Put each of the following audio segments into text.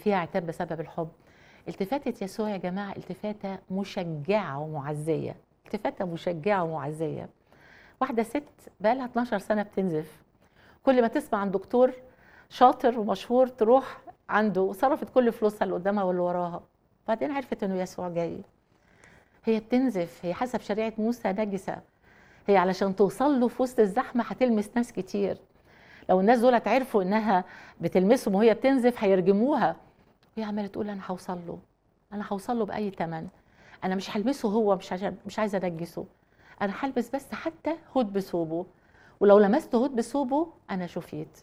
فيها عتاب بسبب الحب التفاتة يسوع يا جماعة التفاتة مشجعة ومعزية التفاتة مشجعة ومعزية واحدة ست بقالها 12 سنة بتنزف كل ما تسمع عن دكتور شاطر ومشهور تروح عنده وصرفت كل فلوسها اللي قدامها واللي وراها بعدين عرفت انه يسوع جاي هي بتنزف هي حسب شريعة موسى نجسة هي علشان توصل له في وسط الزحمة هتلمس ناس كتير لو الناس دولت عرفوا انها بتلمسهم وهي بتنزف هيرجموها وهي عماله تقول انا هوصل له انا هوصل له باي ثمن انا مش هلمسه هو مش عشان مش عايزه انجسه انا هلبس بس حتى هود بثوبه ولو لمست هود بثوبه انا شفيت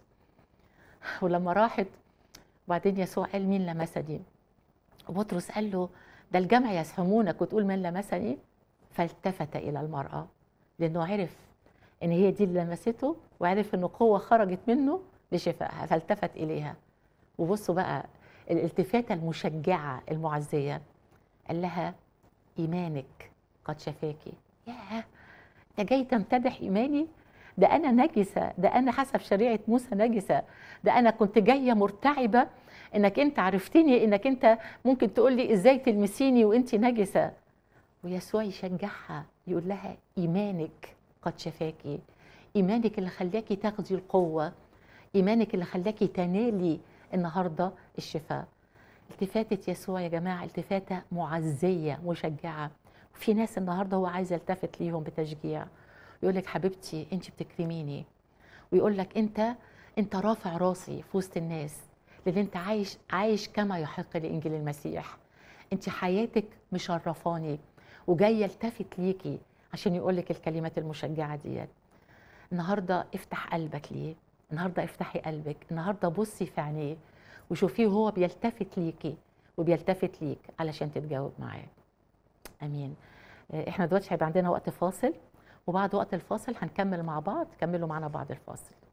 ولما راحت وبعدين يسوع قال مين لمسني وبطرس قال له ده الجمع يزحمونك وتقول من لمسني فالتفت الى المراه لانه عرف ان هي دي اللي لمسته وعرف ان قوه خرجت منه لشفائها فالتفت اليها وبصوا بقى الالتفاته المشجعه المعزيه قال لها ايمانك قد شفاكي ياه ده جاي تمتدح ايماني ده انا نجسه ده انا حسب شريعه موسى نجسه ده انا كنت جايه مرتعبه انك انت عرفتني انك انت ممكن تقول لي ازاي تلمسيني وانت نجسه ويسوع يشجعها يقول لها ايمانك قد شفاكي ايمانك اللي خلاكي تاخدي القوه ايمانك اللي خلاكي تنالي النهارده الشفاء التفاتة يسوع يا جماعة التفاتة معزية مشجعة في ناس النهاردة هو عايز يلتفت ليهم بتشجيع يقول لك حبيبتي انت بتكرميني ويقول لك انت انت رافع راسي في وسط الناس لان انت عايش عايش كما يحق لانجيل المسيح انت حياتك مشرفاني وجاي يلتفت ليكي عشان يقول لك الكلمات المشجعه ديت النهارده افتح قلبك ليه النهارده افتحي قلبك النهارده بصي في عينيه وشوفيه هو بيلتفت ليكي وبيلتفت ليك علشان تتجاوب معاه امين احنا دلوقتي هيبقى عندنا وقت فاصل وبعد وقت الفاصل هنكمل مع بعض كملوا معنا بعد الفاصل